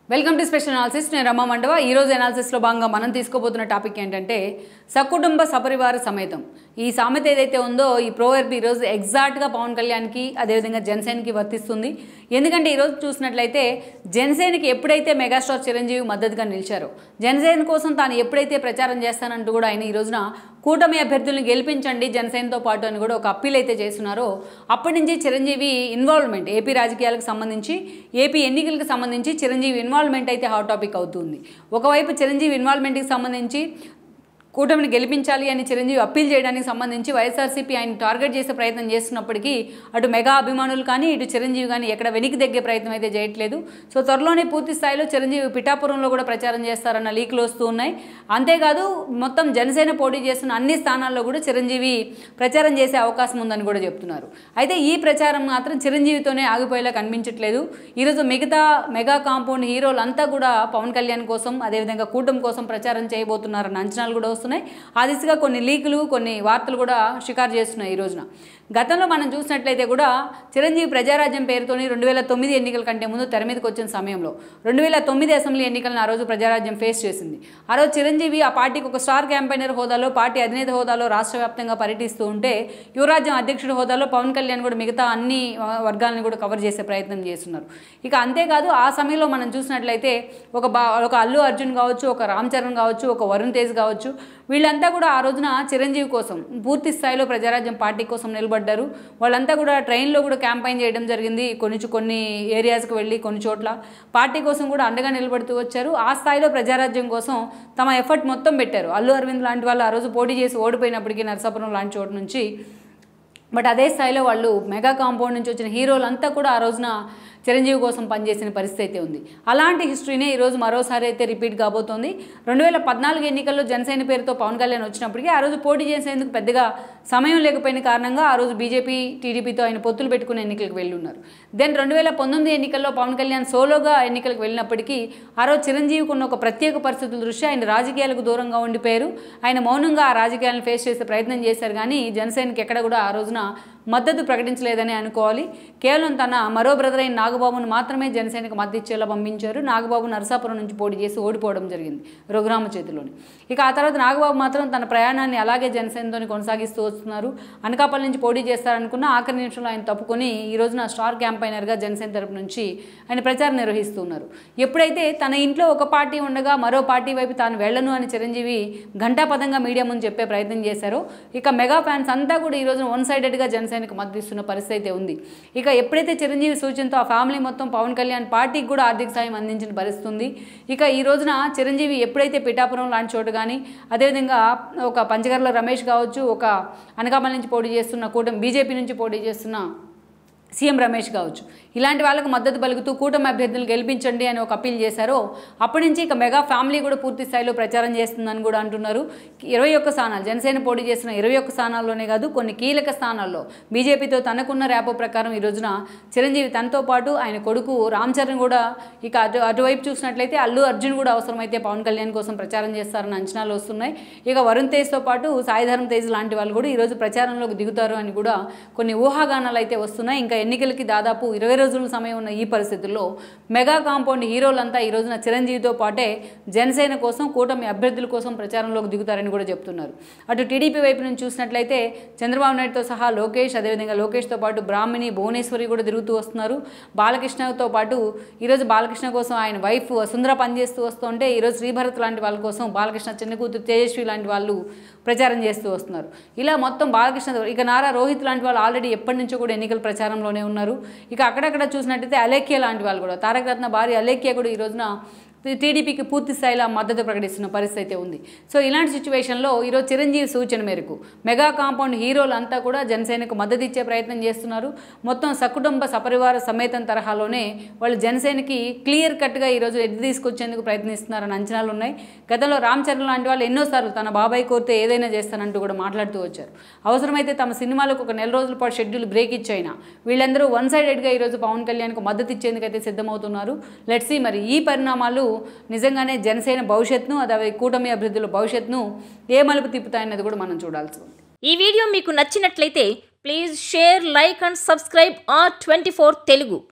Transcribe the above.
welcome to special analysis నేను రమా మండవ ఈ రోజు అనాలిసిస్లో భాగంగా మనం తీసుకోబోతున్న టాపిక్ ఏంటంటే సకుటుంబ సపరివార సమేతం ఈ సామెత ఏదైతే ఉందో ఈ ప్రోవర్బ్ ఈరోజు ఎగ్జాక్ట్గా పవన్ కళ్యాణ్కి అదేవిధంగా జనసేనకి వర్తిస్తుంది ఎందుకంటే ఈరోజు చూసినట్లయితే జనసేనకి ఎప్పుడైతే మెగాస్టార్ చిరంజీవి మద్దతుగా నిలిచారో జనసేన కోసం తాను ఎప్పుడైతే ప్రచారం చేస్తానంటూ కూడా ఆయన ఈ రోజున కూటమి అభ్యర్థులను గెలిపించండి జనసేనతో పాటు అని కూడా ఒక అప్పీల్ అయితే చేస్తున్నారో అప్పటి నుంచి చిరంజీవి ఇన్వాల్వ్మెంట్ ఏపీ రాజకీయాలకు సంబంధించి ఏపీ ఎన్నికలకు సంబంధించి చిరంజీవి ఇన్వాల్వ్మెంట్ అయితే హాట్ టాపిక్ అవుతుంది ఒకవైపు చిరంజీవి ఇన్వాల్వ్మెంట్కి సంబంధించి కూటమిని గెలిపించాలి అని చిరంజీవి అప్పీల్ చేయడానికి సంబంధించి వైఎస్ఆర్సీపీ ఆయన టార్గెట్ చేసే ప్రయత్నం చేస్తున్నప్పటికీ అటు మెగా అభిమానులు కానీ ఇటు చిరంజీవి కానీ ఎక్కడ వెనక్కి దగ్గే ప్రయత్నం అయితే చేయట్లేదు సో త్వరలోనే పూర్తి స్థాయిలో చిరంజీవి పిఠాపురంలో కూడా ప్రచారం చేస్తారన్న లీకులు వస్తూ ఉన్నాయి అంతేకాదు మొత్తం జనసేన పోటీ చేస్తున్న అన్ని స్థానాల్లో కూడా చిరంజీవి ప్రచారం చేసే అవకాశం ఉందని కూడా చెప్తున్నారు అయితే ఈ ప్రచారం మాత్రం చిరంజీవితోనే ఆగిపోయేలా కనిపించట్లేదు ఈరోజు మిగతా మెగా కాంపౌండ్ హీరోలు అంతా కూడా పవన్ కళ్యాణ్ కోసం అదేవిధంగా కూటమి కోసం ప్రచారం చేయబోతున్నారన్న అంచనాలు కూడా వస్తున్నాయి ఆ దిశగా కొన్ని లీకులు కొన్ని వార్తలు కూడా షికారు చేస్తున్నాయి ఈ రోజున గతంలో మనం చూసినట్లయితే కూడా చిరంజీవి ప్రజారాజ్యం పేరుతోని రెండు వేల తొమ్మిది ఎన్నికల కంటే ముందు తెర మీదకి వచ్చిన సమయంలో రెండు వేల తొమ్మిది అసెంబ్లీ ఎన్నికలను ఆ రోజు ప్రజారాజ్యం ఫేస్ చేసింది ఆ రోజు చిరంజీవి ఆ పార్టీకి ఒక స్టార్ క్యాంపెయినర్ హోదాలో పార్టీ అధినేత హోదాలో రాష్ట్ర వ్యాప్తంగా పర్యటిస్తూ ఉంటే యువరాజ్యం అధ్యక్షుడి హోదాలో పవన్ కళ్యాణ్ కూడా మిగతా అన్ని ఆ, వర్గాలను కూడా కవర్ చేసే ప్రయత్నం చేస్తున్నారు ఇక అంతేకాదు ఆ సమయంలో మనం చూసినట్లయితే ఒక బా ఒక అల్లు అర్జున్ కావచ్చు ఒక రామ్ చరణ్ కావచ్చు ఒక వరుణ్ తేజ్ కావచ్చు వీళ్ళంతా కూడా ఆ రోజున చిరంజీవి కోసం పూర్తి స్థాయిలో ప్రజారాజ్యం పార్టీ కోసం నిలబడ్డారు వాళ్ళంతా కూడా ట్రైన్లో కూడా క్యాంపెయిన్ చేయడం జరిగింది కొన్ని చో- కొన్ని ఏరియాస్కి వెళ్ళి కొన్ని చోట్ల పార్టీ కోసం కూడా అండగా నిలబడుతూ వచ్చారు ఆ స్థాయిలో ప్రజారాజ్యం కోసం తమ ఎఫర్ట్ మొత్తం పెట్టారు అల్లు అరవింద్ లాంటి వాళ్ళు ఆ రోజు పోటీ చేసి ఓడిపోయినప్పటికీ నరసాపురం లాంటి చోటు నుంచి బట్ అదే స్థాయిలో వాళ్ళు మెగా కాంపౌండ్ నుంచి వచ్చిన హీరోలంతా కూడా ఆ రోజున చిరంజీవి కోసం పనిచేసిన పరిస్థితి అయితే ఉంది అలాంటి హిస్టరీనే ఈరోజు మరోసారి అయితే రిపీట్ కాబోతోంది రెండు వేల పద్నాలుగు ఎన్నికల్లో జనసేన పేరుతో పవన్ కళ్యాణ్ వచ్చినప్పటికీ ఆ రోజు పోటీ చేసేందుకు పెద్దగా సమయం లేకపోయిన కారణంగా ఆ రోజు బీజేపీ టీడీపీతో ఆయన పొత్తులు పెట్టుకుని ఎన్నికలకు వెళ్ళి ఉన్నారు దెన్ రెండు వేల పంతొమ్మిది ఎన్నికల్లో పవన్ కళ్యాణ్ సోలోగా ఎన్నికలకు వెళ్ళినప్పటికీ ఆ రోజు చిరంజీవికి ఉన్న ఒక ప్రత్యేక పరిస్థితుల దృష్ట్యా ఆయన రాజకీయాలకు దూరంగా ఉండిపోయారు ఆయన మౌనంగా ఆ రాజకీయాలను ఫేస్ చేసే ప్రయత్నం చేశారు కానీ జనసేనకి ఎక్కడ కూడా ఆ రోజున మద్దతు ప్రకటించలేదని అనుకోవాలి కేవలం తన మరో బ్రదర్ అయిన నాగబాబును మాత్రమే జనసేనకు మద్దతు ఇచ్చేలా పంపించారు నాగబాబు నరసాపురం నుంచి పోటీ చేసి ఓడిపోవడం జరిగింది రఘురామ చేతిలోని ఇక ఆ తర్వాత నాగబాబు మాత్రం తన ప్రయాణాన్ని అలాగే జనసేనతోని కొనసాగిస్తూ వస్తున్నారు అనకాపల్లి నుంచి పోటీ చేస్తారనుకున్న ఆఖరి నిమిషంలో ఆయన తప్పుకొని ఈ రోజున స్టార్ క్యాంపైనర్గా జనసేన తరపు నుంచి ఆయన ప్రచారం నిర్వహిస్తున్నారు ఎప్పుడైతే తన ఇంట్లో ఒక పార్టీ ఉండగా మరో పార్టీ వైపు తాను వెళ్ళను అని చిరంజీవి ఘంటాపదంగా మీడియా ముందు చెప్పే ప్రయత్నం చేశారో ఇక మెగా ఫ్యాన్స్ అంతా కూడా ఈ రోజున వన్ సైడెడ్గా జనసేనకు మద్దతు ఇస్తున్న పరిస్థితి అయితే ఉంది ఇక ఎప్పుడైతే చిరంజీవి సూచనతో ఆ ఫ్యామిలీ మొత్తం పవన్ కళ్యాణ్ పార్టీకి కూడా ఆర్థిక సాయం అందించిన పరిస్థితి ఉంది ఇక ఈ రోజున చిరంజీవి ఎప్పుడైతే పిఠాపురం లాంటి చోటు కానీ అదేవిధంగా ఒక పంచగర్ల రమేష్ కావచ్చు ఒక అనకాపల్లి నుంచి పోటీ చేస్తున్న కూటమి బీజేపీ నుంచి పోటీ చేస్తున్న సీఎం రమేష్ కావచ్చు ఇలాంటి వాళ్ళకు మద్దతు పలుకుతూ కూటమి అభ్యర్థులను గెలిపించండి అని ఒక అప్పీల్ చేశారో అప్పటి నుంచి ఇక మెగా ఫ్యామిలీ కూడా పూర్తి స్థాయిలో ప్రచారం చేస్తుందని కూడా అంటున్నారు ఇరవై ఒక్క స్థానాలు జనసేన పోటీ చేసిన ఇరవై ఒక్క స్థానాల్లోనే కాదు కొన్ని కీలక స్థానాల్లో బీజేపీతో తనకున్న ర్యాపో ప్రకారం ఈ రోజున చిరంజీవి తనతో పాటు ఆయన కొడుకు రామ్ చరణ్ కూడా ఇక అటు అటువైపు చూసినట్లయితే అల్లు అర్జున్ కూడా అవసరమైతే పవన్ కళ్యాణ్ కోసం ప్రచారం చేస్తారన్న అంచనాలు వస్తున్నాయి ఇక వరుణ్ తేజ్తో పాటు సాయిధరం తేజ్ లాంటి వాళ్ళు కూడా ఈరోజు ప్రచారంలోకి దిగుతారు అని కూడా కొన్ని ఊహాగానాలు అయితే వస్తున్నాయి ఇంకా ఎన్నికలకి దాదాపు ఇరవై రోజుల సమయం ఉన్న ఈ పరిస్థితుల్లో మెగా కాంపౌండ్ హీరోలంతా ఈ రోజున చిరంజీవితో పాటే జనసేన కోసం కూటమి అభ్యర్థుల కోసం ప్రచారంలోకి దిగుతారని కూడా చెప్తున్నారు అటు టీడీపీ వైపు నుంచి చూసినట్లయితే చంద్రబాబు నాయుడుతో సహా లోకేష్ అదేవిధంగా లోకేష్తో పాటు బ్రాహ్మిణి భువనేశ్వరి కూడా తిరుగుతూ వస్తున్నారు బాలకృష్ణతో పాటు ఈరోజు బాలకృష్ణ కోసం ఆయన వైఫ్ సుందర పనిచేస్తూ వస్తుంటే ఈరోజు శ్రీభరత్ లాంటి వాళ్ళ కోసం బాలకృష్ణ చిన్న కూతురు తేజస్వి లాంటి వాళ్ళు ప్రచారం చేస్తూ వస్తున్నారు ఇలా మొత్తం బాలకృష్ణ ఇక నారా రోహిత్ లాంటి వాళ్ళు ఆల్రెడీ ఎప్పటి నుంచో కూడా ఎన్నికల ప్రచారంలోనే ఉన్నారు ఇక అక్కడక్కడ చూసినట్టయితే అలేఖ్య లాంటి వాళ్ళు కూడా తారక రత్న భార్య అలేఖ్య కూడా ఈ రోజున టీడీపీకి పూర్తి స్థాయిలో మద్దతు ప్రకటిస్తున్న పరిస్థితి అయితే ఉంది సో ఇలాంటి సిచ్యువేషన్లో ఈరోజు చిరంజీవి సూచన మేరకు మెగా కాంపౌండ్ హీరోలంతా కూడా జనసేనకు మద్దతు ఇచ్చే ప్రయత్నం చేస్తున్నారు మొత్తం సకుటుంబ సపరివార సమేతం తరహాలోనే వాళ్ళు జనసేనకి క్లియర్ కట్గా ఈరోజు ఎద్దు తీసుకొచ్చేందుకు ప్రయత్నిస్తున్నారని అంచనాలు ఉన్నాయి గతంలో రామ్ చరణ్ లాంటి వాళ్ళు ఎన్నోసార్లు తన బాబాయ్ కోరితే ఏదైనా చేస్తానంటూ కూడా మాట్లాడుతూ వచ్చారు అవసరమైతే తమ సినిమాలకు ఒక నెల రోజుల పాటు షెడ్యూల్ బ్రేక్ ఇచ్చైనా వీళ్ళందరూ వన్ సైడెడ్గా ఈరోజు పవన్ కళ్యాణ్కు మద్దతు ఇచ్చేందుకైతే సిద్ధమవుతున్నారు లెట్సీ మరి ఈ పరిణామాలు నిజంగానే జనసేన భవిష్యత్తును అదే కూటమి అభివృద్ధిలో భవిష్యత్తును ఏ మలుపు తిప్పుతాయన్నది కూడా మనం చూడాల్సి ఉంది ఈ వీడియో మీకు నచ్చినట్లయితే please share like and subscribe R twenty Telugu